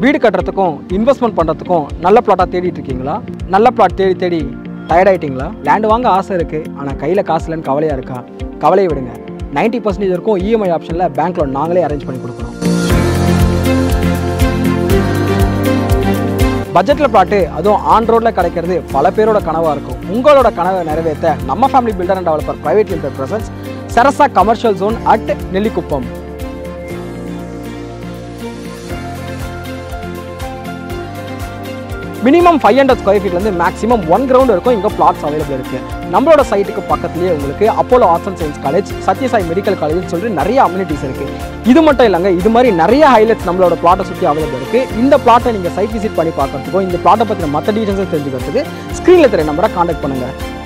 வீடு கட்டுறதுக்கும் இன்வெஸ்ட்மெண்ட் பண்ணுறதுக்கும் நல்ல பிளாட்டாக தேடிட்டு இருக்கீங்களா நல்ல பிளாட் தேடி தேடி டயர்ட் ஆயிட்டீங்களா லேண்ட் வாங்க ஆசை இருக்குது ஆனால் கையில் காசு இல்லைன்னு கவலையாக இருக்கா கவலையை விடுங்க 90% பர்சன்டேஜ் இருக்கும் இஎம்ஐ ஆப்ஷனில் பேங்க் லோன் நாங்களே அரேஞ்ச் பண்ணி கொடுக்குறோம் பட்ஜெட்டில் பிளாட்டு அதுவும் ஆன் ரோட்டில் கிடைக்கிறது பல பேரோட கனவாக இருக்கும் உங்களோட கனவை நிறைவேற்ற நம்ம family builder and developer private limited presents Sarasa commercial zone at Nellikuppam minimum five hundred square ஃபீட்லேருந்து மேக்ஸிமம் ஒன் கிரவுண்ட் இருக்கும் இங்கே பிளாட்ஸ் அவைலபிள் இருக்குது நம்மளோட சைட்டுக்கு பக்கத்துலேயே உங்களுக்கு Apollo arts and science college Sathya Sai medical காலேஜ்னு சொல்லிட்டு நிறைய அம்யூனிட்டிஸ் இருக்குது இது மட்டும் இல்லைங்க இது மாதிரி நிறைய ஹைலைட்ஸ் நம்மளோட பிளாட்டை சுற்றி அவைலபிள் இருக்குது இந்த பிளாட்டை நீங்கள் சைட் விசிட் பண்ணி பார்க்கறதுக்கும் இந்த பிளாட்டை பற்றின மற்ற டீட்டெயில்ஸை தெரிஞ்சுக்கிறதுக்கு ஸ்க்ரீனில் தெரிய நம்பரை காண்டாக்ட் பண்ணுங்கள்